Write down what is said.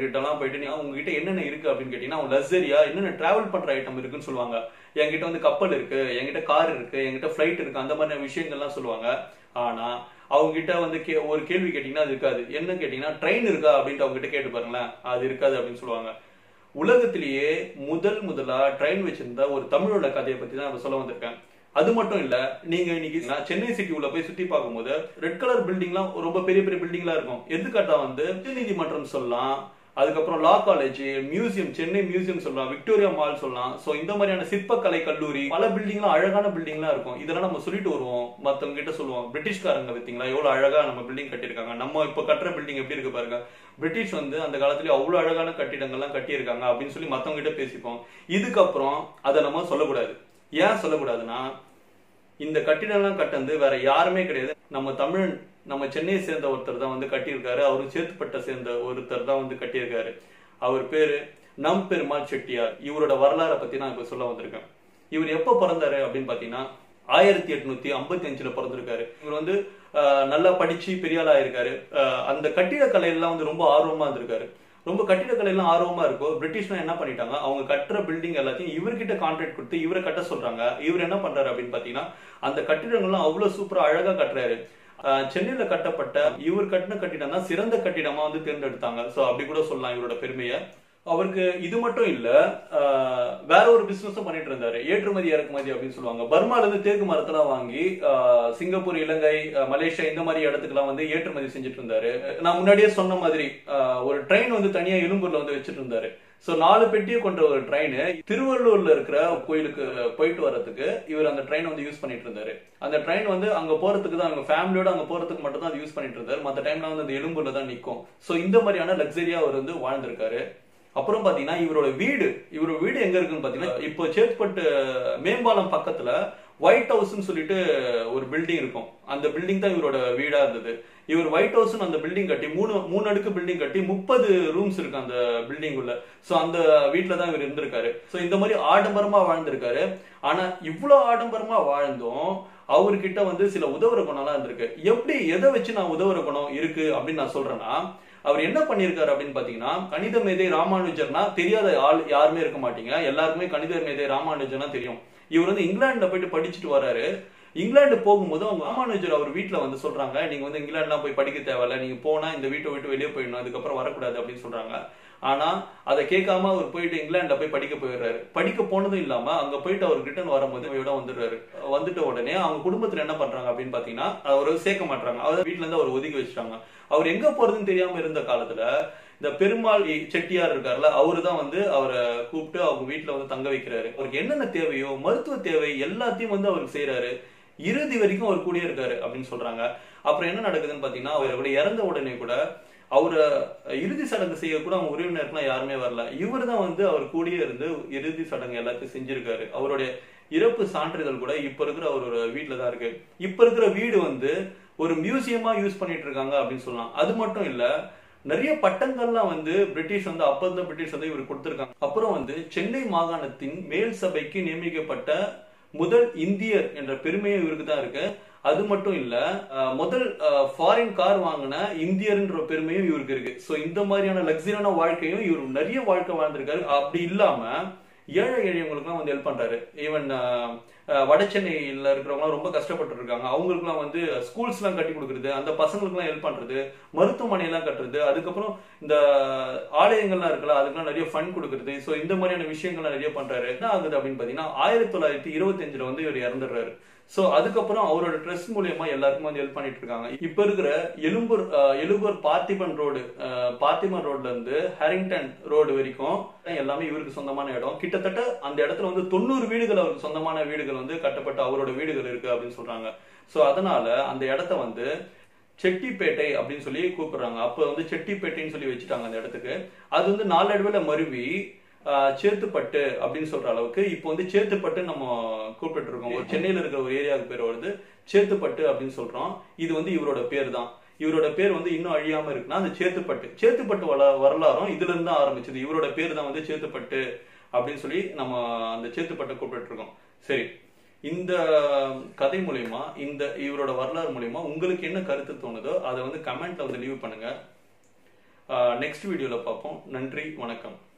கிட்ட எல்லாம் போயிட்டு நீங்க உங்ககிட்ட என்னென்ன இருக்கு அப்படின்னு கேட்டீங்கன்னா அவங்க லக்ஸரியா என்னென்ன டிராவல் பண்ற ஐட்டம் இருக்குன்னு சொல்லுவாங்க என்கிட்ட வந்து கப்பல் இருக்கு என்கிட்ட கார் இருக்கு என்கிட்ட ஃபிளைட் இருக்கு அந்த மாதிரி விஷயங்கள்லாம் சொல்லுவாங்க ஆனா அவங்க கிட்ட வந்து கே ஒரு கேள்வி கேட்டீங்கன்னா அது இருக்காது என்ன கேட்டீங்கன்னா ட்ரெயின் இருக்கா அப்படின்ட்டு அவங்க கிட்ட கேட்டு பாருங்களேன் அது இருக்காது அப்படின்னு சொல்லுவாங்க உலகத்திலேயே முதல் முதலா ட்ரெயின் வச்சிருந்த ஒரு தமிழோட கதையை பத்தி தான் நான் சொல்ல வந்திருக்கேன் அது மட்டும் இல்ல நீங்க இன்னைக்கு நான் சென்னை சிட்டி உள்ள போய் சுத்தி பார்க்கும்போது ரெட் கலர் பில்டிங்லாம் ரொம்ப பெரிய பெரிய பில்டிங்லாம் இருக்கும் எடுத்துக்காட்டா வந்து நீதிமன்றம் சொல்லலாம் அதுக்கப்புறம் law college museum Chennai museum சொல்லலாம் விக்டோரியா மால் சொல்லலாம் சோ இந்த மாதிரியான சிற்பக்கலை கல்லூரி பல பில்டிங்லாம் அழகான பில்டிங்லாம் இருக்கும் இதெல்லாம் நம்ம சொல்லிட்டு வருவோம் மத்தவங்க கிட்ட சொல்லுவோம் பிரிட்டிஷ்காரங்க பார்த்தீங்களா எவ்வளவு அழகா நம்ம பில்டிங் கட்டியிருக்காங்க நம்ம இப்ப கட்டுற பில்டிங் எப்படி இருக்கு பாருங்க பிரிட்டிஷ் வந்து அந்த காலத்துல அவ்வளவு அழகான கட்டிடங்கள்லாம் கட்டியிருக்காங்க அப்படின்னு சொல்லி மத்தவங்க கிட்ட பேசிப்போம் இதுக்கப்புறம் அதை நம்ம சொல்லக்கூடாது ஏன் சொல்லக்கூடாதுன்னா இந்த கட்டிடம்லாம் கட்டந்து வேற யாருமே கிடையாது நம்ம தமிழன் நம்ம சென்னையை சேர்ந்த ஒருத்தர் தான் வந்து கட்டியிருக்காரு அவரும் சேத்துப்பட்ட சேர்ந்த ஒருத்தர் தான் வந்து கட்டியிருக்காரு அவர் பேரு நம் பெருமாள் செட்டியார் இவரோட வரலாறை பத்தி நான் இப்ப சொல்ல வந்திருக்கேன் இவர் எப்ப பிறந்தாரு அப்படின்னு பாத்தீங்கன்னா ஆயிரத்தி எட்நூத்தி ஐம்பத்தி அஞ்சுல பிறந்திருக்காரு இவர் வந்து ஆஹ், நல்லா படிச்சு பெரிய ஆளா இருக்காரு ஆஹ், அந்த கட்டிடக்கலையெல்லாம் வந்து ரொம்ப ஆர்வமா இருந்திருக்காரு ரொம்ப கட்டிடக்கலையெல்லாம் ஆர்வமா இருக்கும் பிரிட்டிஷ்லாம் என்ன பண்ணிட்டாங்க அவங்க கட்டுற பில்டிங் எல்லாத்தையும் இவர்கிட்ட கான்ட்ராக்ட் கொடுத்து இவரை கட்ட சொல்றாங்க இவர் என்ன பண்றாரு அப்படின்னு பாத்தீங்கன்னா அந்த கட்டிடங்கள்லாம் அவ்வளவு சூப்பரா அழகா கட்டுறாரு ஆஹ் சென்னையில கட்டப்பட்ட இவர் கட்டின கட்டிடம் தான் சிறந்த கட்டிடமா வந்து தேர்ந்தெடுத்தாங்க சோ அப்படி கூட சொல்லலாம் இவரோட பெருமையை அவருக்கு இது மட்டும் இல்ல ஆஹ் வேற ஒரு பிசினஸும் பண்ணிட்டு இருந்தாரு ஏற்றுமதி இறக்குமதி அப்படின்னு சொல்லுவாங்க பர்மால இருந்து தேக்கு மரத்தெல்லாம் வாங்கி ஆஹ் சிங்கப்பூர் இலங்கை ஆஹ் மலேசியா இந்த மாதிரி இடத்துக்குலாம் வந்து ஏற்றுமதி செஞ்சுட்டு இருந்தாரு நான் முன்னாடியே சொன்ன மாதிரி ஆஹ் ஒரு ட்ரெயின் வந்து தனியா எழும்பூர்ல வந்து வச்சுட்டு இருந்தாரு சோ நாலு பெட்டியை கொண்ட ஒரு ட்ரெயின் திருவள்ளூர்ல இருக்கிற கோயிலுக்கு போயிட்டு வர்றதுக்கு இவர் அந்த ட்ரெயின் வந்து யூஸ் பண்ணிட்டு இருந்தாரு அந்த ட்ரெயின் வந்து அங்க போறதுக்கு தான் அவங்க ஃபேமிலியோட அங்க போறதுக்கு மட்டும் தான் அது யூஸ் பண்ணிட்டு இருந்தாரு மத்த டைம்ல வந்து அந்த எழும்பூர்ல தான் நிக்கும் சோ இந்த மாதிரியான லக்ஸரியா அவர் வந்து வாழ்ந்திருக்காரு அப்புறம் பாத்தீங்கன்னா இவரோட வீடு இவரோட வீடு எங்க இருக்குன்னு பாத்தீங்கன்னா இப்போ சேத்பட்டு மேம்பாலம் பக்கத்துல ஒயிட் ஹவுஸ்னு சொல்லிட்டு ஒரு பில்டிங் இருக்கும் அந்த பில்டிங் தான் இவரோட வீடா இருந்தது இவர் ஒயிட் ஹவுஸ் அந்த பில்டிங் கட்டி மூணு மூணு அடுக்கு பில்டிங் கட்டி முப்பது ரூம்ஸ் இருக்கு அந்த பில்டிங் உள்ள சோ அந்த வீட்ல தான் இவர் இருந்திருக்காரு சோ இந்த மாதிரி ஆடம்பரமா வாழ்ந்திருக்காரு ஆனா இவ்வளவு ஆடம்பரமா வாழ்ந்தும் அவர்கிட்ட வந்து சில உதவுற குணம்லாம் இருந்திருக்கு எப்படி எதை வச்சு நான் உதவுற குணம் இருக்கு அப்படின்னு நான் சொல்றேன்னா அவர் என்ன பண்ணியிருக்காரு அப்படின்னு பாத்தீங்கன்னா கணித மேதை ராமானுஜர்னா தெரியாத ஆள் யாருமே இருக்க மாட்டீங்க எல்லாருக்குமே கணித மேதை ராமானுஜர்னா தெரியும் இவர் வந்து இங்கிலாந்துல போயிட்டு படிச்சுட்டு வராரு இங்கிலாந்து போகும்போது அவங்க ராமானுஜர் அவர் வீட்ல வந்து சொல்றாங்க நீங்க வந்து இங்கிலாந்துலாம் போய் படிக்க தேவையில்ல நீங்க போனா இந்த வீட்டை விட்டு வெளியே போயிடணும் அதுக்கப்புறம் வரக்கூடாது அப்படின்னு சொல்றாங்க ஆனா அதை கேட்காம அவர் போயிட்டு இங்கிலாந்துல போய் படிக்க போயிடுறாரு படிக்க போனதும் இல்லாம அங்க போயிட்டு அவர் ரிட்டர்ன் வரும்போது இவட வந்துடுறாரு வந்துட்ட உடனே அவங்க குடும்பத்துல என்ன பண்றாங்க அப்படின்னு பாத்தீங்கன்னா அவர் சேர்க்க மாட்டாங்க அவர் வீட்டுல இருந்து அவர் ஒதுக்கி வச்சுட்டாங்க அவர் எங்க போறதுன்னு தெரியாம இருந்த காலத்துல இந்த பெருமாள் செட்டியார் இருக்காருல்ல அவரு தான் வந்து அவரை கூப்பிட்டு அவங்க வீட்டுல வந்து தங்க வைக்கிறாரு அவருக்கு என்னென்ன தேவையோ மருத்துவ தேவை எல்லாத்தையும் வந்து அவருக்கு செய்யறாரு இறுதி வரைக்கும் அவர் கூடயே இருக்காரு அப்படின்னு சொல்றாங்க அப்புறம் என்ன நடக்குதுன்னு பாத்தீங்கன்னா அவர் கூட இறந்த உடனே கூட அவரை இறுதி சடங்கு செய்ய கூட அவங்க உறவினருக்குலாம் யாருமே வரல இவர் தான் வந்து அவர் கூடயே இருந்து இறுதி சடங்கு எல்லாத்தையும் செஞ்சிருக்காரு அவருடைய இறப்பு சான்றிதழ் கூட இப்ப இருக்கிற அவரோட வீட்டுல தான் இருக்கு இப்ப இருக்கிற வீடு வந்து ஒரு மியூசியமா யூஸ் பண்ணிட்டு இருக்காங்க அப்படின்னு சொல்லலாம் அது மட்டும் இல்ல நிறைய பட்டங்கள்லாம் வந்து பிரிட்டிஷ் வந்து அப்ப இருந்த பிரிட்டிஷ் வந்து இவர் கொடுத்திருக்காங்க அப்புறம் வந்து சென்னை மாகாணத்தின் மேல் சபைக்கு நியமிக்கப்பட்ட முதல் இந்தியர் என்ற பெருமையும் இவருக்கு தான் இருக்கு அது மட்டும் இல்ல அஹ், முதல் ஃபாரின் கார் வாங்கின இந்தியர்ன்ற பெருமையும் இவருக்கு இருக்கு சோ இந்த மாதிரியான லக்ஸரியான வாழ்க்கையும் இவர் நிறைய வாழ்க்கை வாழ்ந்திருக்காரு அப்படி இல்லாம ஏழை எளியவங்களுக்குலாம் வந்து ஹெல்ப் பண்றாரு ஈவன் வட சென்னையில இருக்கிறவங்க ரொம்ப கஷ்டப்பட்டு இருக்காங்க அவங்களுக்குலாம் வந்து ஸ்கூல்ஸ் எல்லாம் கட்டி கொடுக்கறது அந்த பசங்களுக்குலாம் ஹெல்ப் பண்றது மருத்துவமனை எல்லாம் கட்டுறது அதுக்கப்புறம் இந்த ஆலயங்கள்லாம் இருக்குல்ல அதுக்கெல்லாம் நிறைய ஃபண்ட் கொடுக்கறது சோ இந்த மாதிரியான விஷயங்கள்லாம் நிறைய பண்றாரு என்ன ஆகுது அப்படின்னு பாத்தீங்கன்னா ஆயிரத்தி தொள்ளாயிரத்தி இருபத்தி அஞ்சுல வந்து இவர் இறந்துடுறாரு சோ அதுக்கப்புறம் அவரோட ட்ரெஸ் மூலியமா எல்லாருக்கும் வந்து ஹெல்ப் பண்ணிட்டு இருக்காங்க இப்ப இருக்கிற எழும்பூர் அஹ், எழும்பூர் பார்த்திபன் ரோடு அஹ், பார்த்திபன் ரோட்ல இருந்து ஹாரிங்டன் ரோடு வரைக்கும் எல்லாமே இவருக்கு சொந்தமான இடம் கிட்டத்தட்ட அந்த இடத்துல வந்து தொண்ணூறு வீடுகள் அவருக்கு சொந்தமான வீடுகள் வந்து கட்டப்பட்ட அவரோட வீடுகள் இருக்கு அப்படின்னு சொல்றாங்க சோ அதனால அந்த இடத்த வந்து செட்டிப்பேட்டை அப்படின்னு சொல்லி கூப்பிடுறாங்க அப்ப வந்து செட்டிப்பேட்டைன்னு சொல்லி வச்சுட்டாங்க அந்த இடத்துக்கு அது வந்து நாளடைவுல மருவி ஆஹ், சேத்துப்பட்டு அப்படின்னு சொல்ற அளவுக்கு இப்போ வந்து சேத்துப்பட்டு நம்ம கூப்பிட்டு இருக்கோம் ஒரு சென்னையில இருக்கிற ஒரு ஏரியாவுக்கு பேர் வருது சேத்துப்பட்டு அப்படின்னு சொல்றோம் இது வந்து இவரோட பேர் தான் இவரோட பேர் வந்து இன்னும் அழியாம இருக்குன்னா அந்த சேத்துப்பட்டு சேத்துப்பட்டு வள வரலாறும் இதுல இருந்து தான் ஆரம்பிச்சது இவரோட பேர் தான் வந்து சேத்துப்பட்டு அப்படின்னு சொல்லி நம்ம அந்த சேத்துப்பட்டை கூப்பிட்டு இருக்கோம் சரி இந்த கதை மூலியமா இந்த இவரோட வரலாறு மூலியமா உங்களுக்கு என்ன கருத்து தோணுதோ அதை வந்து கமெண்ட்ல வந்து லீவ் பண்ணுங்க நெக்ஸ்ட் வீடியோல பார்ப்போம் நன்றி வணக்கம்